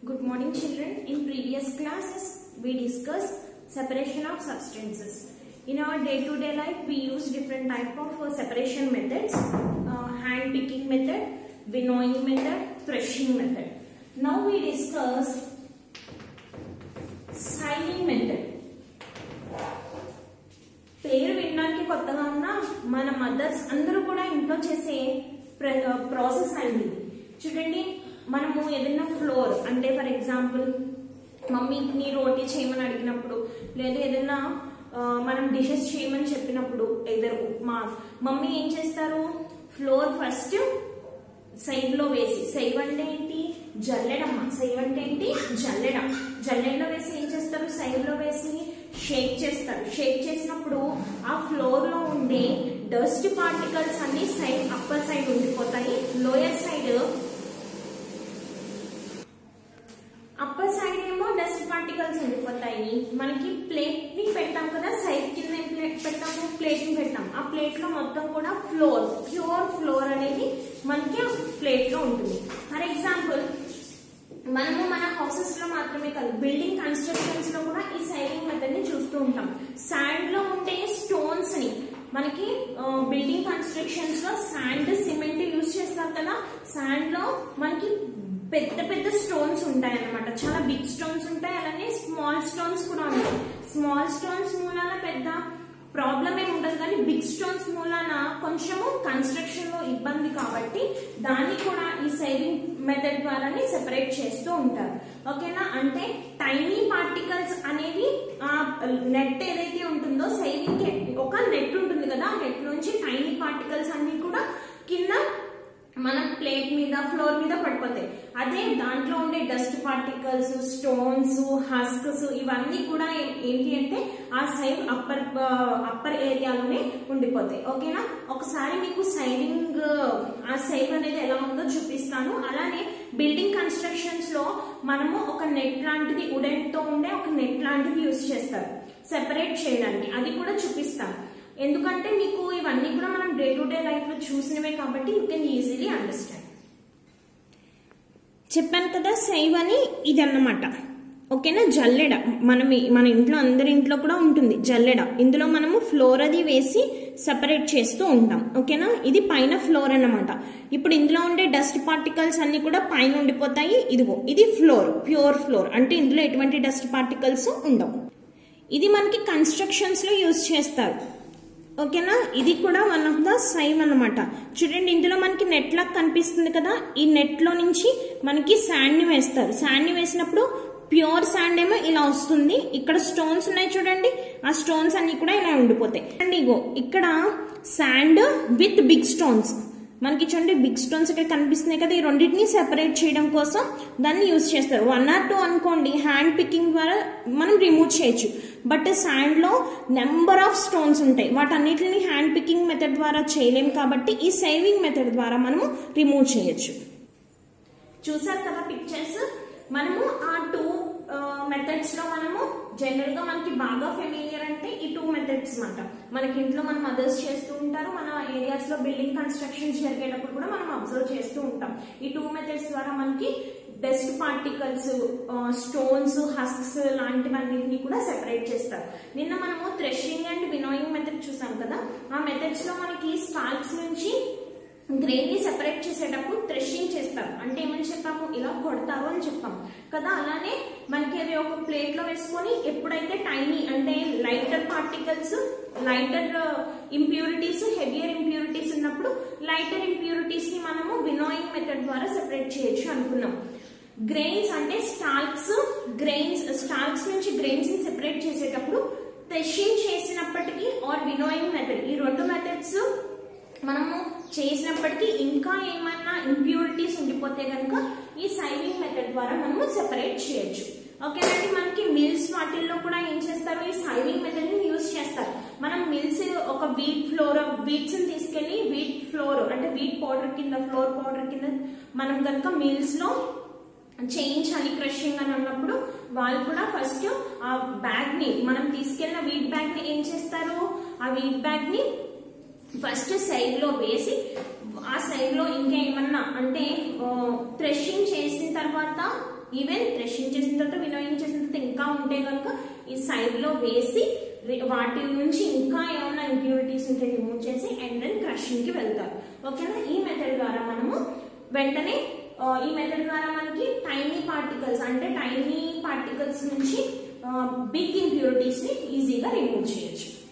Good morning children. In previous classes we discussed separation of substances. In our day-to-day life we use different type of uh, separation methods. Uh, hand picking method, winnowing method, threshing method. Now we discuss siling method. పేరు వినడానికి కొత్తగా ఉన్నా మన mothers అందరూ కూడా ఇంట్లో చేసే process అండి ఇది. చూడండి మనము ఏదైనా ఫ్లోర్ అంటే ఫర్ ఎగ్జాంపుల్ మమ్మీని రోటీ చేయమని అడిగినప్పుడు లేదా ఏదైనా ఆ, మనం డిషెస్ చేయమని చెప్పినప్పుడు ఏదైనా ఉప్మా మమ్మీ ఏం చేస్తారు ఫ్లోర్ ఫస్ట్ సైడ్ లో వేసి సైవ్ అంటే ఏంటి జల్లెడమ్మ సైవ్ అంటే ఏంటి జల్లెడ జల్లెడలో వేసి ఏం చేస్తారు సైడ్ లో వేసి షేక్ చేస్తారు షేక్ చేసినప్పుడు ఆ ఫ్లోర్ లో ఉండే డస్ట్ పార్టికల్స్ అన్ని సైడ్ అప్పర్ సైడ్ ఉండిపోతాయి లోయర్ సైడ్ అప్పర్ సైడ్ ఏమో డస్ట్ పార్టికల్స్ ఉండిపోతాయి మనకి ప్లేట్ ని పెట్టాం కదా సైడ్ కింద ఏం ప్లేట్ పెట్టాము ప్లేట్ ని పెట్టాం ఆ ప్లేట్ లో మొత్తం కూడా ఫ్లోర్ ప్యూర్ ఫ్లోర్ అనేది మనకి ప్లేట్ లో ఉంటుంది ఫర్ ఎగ్జాంపుల్ మనము మన హౌసెస్ లో మాత్రమే కాదు బిల్డింగ్ కన్స్ట్రక్షన్స్ లో కూడా ఈ సైలింగ్ మెథడ్ ని చూస్తూ ఉంటాం శాండ్ లో ఉండే స్టోన్స్ ని మనకి బిల్డింగ్ కన్స్ట్రక్షన్స్ లో శాండ్ సిమెంట్ యూజ్ చేస్తారు కదా శాండ్ లో మనకి పెద్ద పెద్ద స్టోన్స్ ఉంటాయి అన్నమాట చాలా బిగ్ స్టోన్స్ ఉంటాయి అలానే స్మాల్ స్టోన్స్ కూడా ఉంటాయి స్మాల్ స్టోన్స్ మూలాన పెద్ద ప్రాబ్లం ఏమి ఉండదు కానీ బిగ్ స్టోన్స్ మూలాన కొంచెము కన్స్ట్రక్షన్ లో ఇబ్బంది కాబట్టి దాన్ని కూడా ఈ సేవింగ్ మెథడ్ ద్వారానే సెపరేట్ చేస్తూ ఉంటారు ఓకేనా అంటే టైనీ పార్టికల్స్ అనేవి ఆ నెట్ ఏదైతే ఉంటుందో సేవింగ్ ఒక నెట్ ఉంటుంది కదా ఆ నెట్ నుంచి టైనీ పార్టికల్స్ అన్ని కూడా కింద మన ప్లేట్ మీద ఫ్లోర్ మీద పడిపోతాయి అదే దాంట్లో ఉండే డస్ట్ పార్టికల్స్ స్టోన్స్ హస్క్స్ ఇవన్నీ కూడా ఏ- ఏంటి అంటే ఆ సైడ్ అప్పర్ అప్పర్ ఏరియాలోనే ఉండిపోతాయి ఓకేనా ఒకసారి మీకు సైడింగ్ ఆ సైడ్ అనేది ఎలా ఉందో చూపిస్తాను అలానే బిల్డింగ్ కన్స్ట్రక్షన్స్ లో మనము ఒక నెట్ లాంటిది ఉడెన్ తో ఉండే ఒక నెట్ లాంటిది యూస్ చేస్తారు సెపరేట్ చేయడానికి అది కూడా చూపిస్తాను ఎందుకంటే మీకు ఇవన్నీ కూడా మనం డే టు డే లైఫ్ లో చూసినవే కాబట్టి యూ కెన్ ఈజీలీ అండర్స్టాండ్ చెప్పాను కదా సైవ్ అని ఇది అన్నమాట ఓకేనా జల్లెడ మనం ఈ- మన ఇంట్లో అందరి ఇంట్లో కూడా ఉంటుంది జల్లెడ ఇందులో మనము ఫ్లోర్ అది వేసి సపరేట్ చేస్తూ ఉంటాం ఓకేనా ఇది పైన ఫ్లోర్ అన్నమాట ఇప్పుడు ఇందులో ఉండే డస్ట్ పార్టికల్స్ అన్ని కూడా పైన ఉండిపోతాయి ఇదిగో ఇది ఫ్లోర్ ప్యూర్ ఫ్లోర్ అంటే ఇందులో ఎటువంటి డస్ట్ పార్టికల్స్ ఉండవు ఇది మనకి కన్స్ట్రక్షన్స్ లో యూజ్ చేస్తారు ఓకేనా ఇది కూడా వన్ ఆఫ్ ద సైవ్ అన్నమాట చూడండి ఇందులో మనకి నెట్ లాగా కనిపిస్తుంది కదా ఈ నెట్ లో నుంచి మనకి శాండ్ ని వేస్తారు శాండ్ ని వేసినప్పుడు ప్యూర్ శాండ్ ఏమో ఇలా వస్తుంది ఇక్కడ స్టోన్స్ ఉన్నాయి చూడండి ఆ స్టోన్స్ అన్ని కూడా ఇలా ఉండిపోతాయి అండ్ ఇగో ఇక్కడ శాండ్ విత్ బిగ్ స్టోన్స్ మనకి చూడండి బిగ్ స్టోన్స్ ఇక్కడ కనిపిస్తున్నాయి కదా ఈ రెండింటిని సెపరేట్ చేయడం కోసం దాన్ని యూజ్ చేస్తారు వన్ ఆర్ టూ అనుకోండి హ్యాండ్ పికింగ్ ద్వారా మనం రిమూవ్ చేయొచ్చు బట్ శాండ్ లో నెంబర్ ఆఫ్ స్టోన్స్ ఉంటాయి వాటన్నిటిని హ్యాండ్ పికింగ్ మెథడ్ ద్వారా చేయలేం కాబట్టి ఈ సేవింగ్ మెథడ్ ద్వారా మనము రిమూవ్ చేయొచ్చు చూసారు కదా పిక్చర్స్ మనము ఆ టూ మెథడ్స్ లో మనము జనరల్ గా మనకి బాగా ఫెమిలియర్ అంటే ఈ టూ మెథడ్స్ మాట మనకి ఇంట్లో మన మదర్స్ చేస్తూ ఉంటారు మన ఏరియాస్ లో బిల్డింగ్ కన్స్ట్రక్షన్స్ జరిగేటప్పుడు కూడా మనం అబ్జర్వ్ చేస్తూ ఉంటాం ఈ టూ మెథడ్స్ ద్వారా మనకి డస్ట్ పార్టికల్స్ స్టోన్స్ హస్క్స్ లాంటివన్నిటిని కూడా సెపరేట్ చేస్తారు నిన్న మనము థ్రెషింగ్ అండ్ వినోయింగ్ మెథడ్ చూసాం కదా ఆ మెథడ్స్ లో మనకి స్టాల్క్స్ నుంచి గ్రెయిన్ ని సెపరేట్ చేసేటప్పుడు థ్రెషింగ్ చేస్తారు అంటే ఏమని చెప్పాము ఇలా కొడతారు అని చెప్పాం కదా అలానే మనకి అది ఒక ప్లేట్ లో వేసుకొని ఎప్పుడైతే టైనీ అంటే lighter particles lighter impurities heavier impurities ఉన్నప్పుడు లైటర్ ఇంప్యూరిటీస్ ని మనము వినోయింగ్ మెథడ్ ద్వారా సెపరేట్ చేయొచ్చు అనుకున్నాం గ్రెయిన్స్ అంటే స్టాల్క్స్ గ్రెయిన్స్ స్టాల్క్స్ నుంచి గ్రెయిన్స్ ని సెపరేట్ చేసేటప్పుడు థ్రెషింగ్ చేసినప్పటికీ ఆర్ వినోయింగ్ మెథడ్ ఈ రెండు మెథడ్స్ మనము చేసినప్పటికీ ఇంకా ఏమన్నా ఇంప్యూరిటీస్ ఉండిపోతే కనుక ఈ సైవింగ్ మెథడ్ ద్వారా మనము సెపరేట్ చేయొచ్చు ఓకేనండి మనకి మిల్స్ వాటిల్లో కూడా ఏం చేస్తారు ఈ సైవింగ్ మెథడ్ ని యూజ్ చేస్తారు మనం మిల్స్ ఒక వీట్ ఫ్లోర్ వీట్స్ తీసుకెళ్లి వీట్ ఫ్లోర్ అంటే వీట్ పౌడర్ కింద ఫ్లోర్ పౌడర్ కింద మనం కనుక మిల్స్ లో చేయించాలి క్రషింగ్ అని అన్నప్పుడు వాళ్ళు కూడా ఫస్ట్ ఆ బ్యాగ్ ని మనం తీసుకెళ్ళిన వీట్ బ్యాగ్ ని ఏం చేస్తారు ఆ వీట్ బ్యాగ్ ని ఫస్ట్ సైడ్ లో వేసి ఆ సైడ్ లో ఇంకా ఏమన్నా అంటే థ్రెషింగ్ చేసిన తర్వాత ఈవెన్ థ్రెషింగ్ చేసిన తర్వాత వినోయింగ్ చేసిన తర్వాత ఇంకా ఉంటే కనుక ఈ సైడ్ లో వేసి రి- వాటి నుంచి ఇంకా ఏమైనా ఇంప్యూరిటీస్ ఉంటే రిమూవ్ చేసి అండ్ దెన్ క్రషింగ్ కి వెళ్తారు ఓకేనా ఈ మెథడ్ ద్వారా మనము వెంటనే ఆ, ఈ మెథడ్ ద్వారా మనకి టైనీ పార్టికల్స్ అంటే టైనీ పార్టికల్స్ నుంచి బిగ్ ఇంప్యూరిటీస్ ని ఈజీగా రిమూవ్ చేయొచ్చు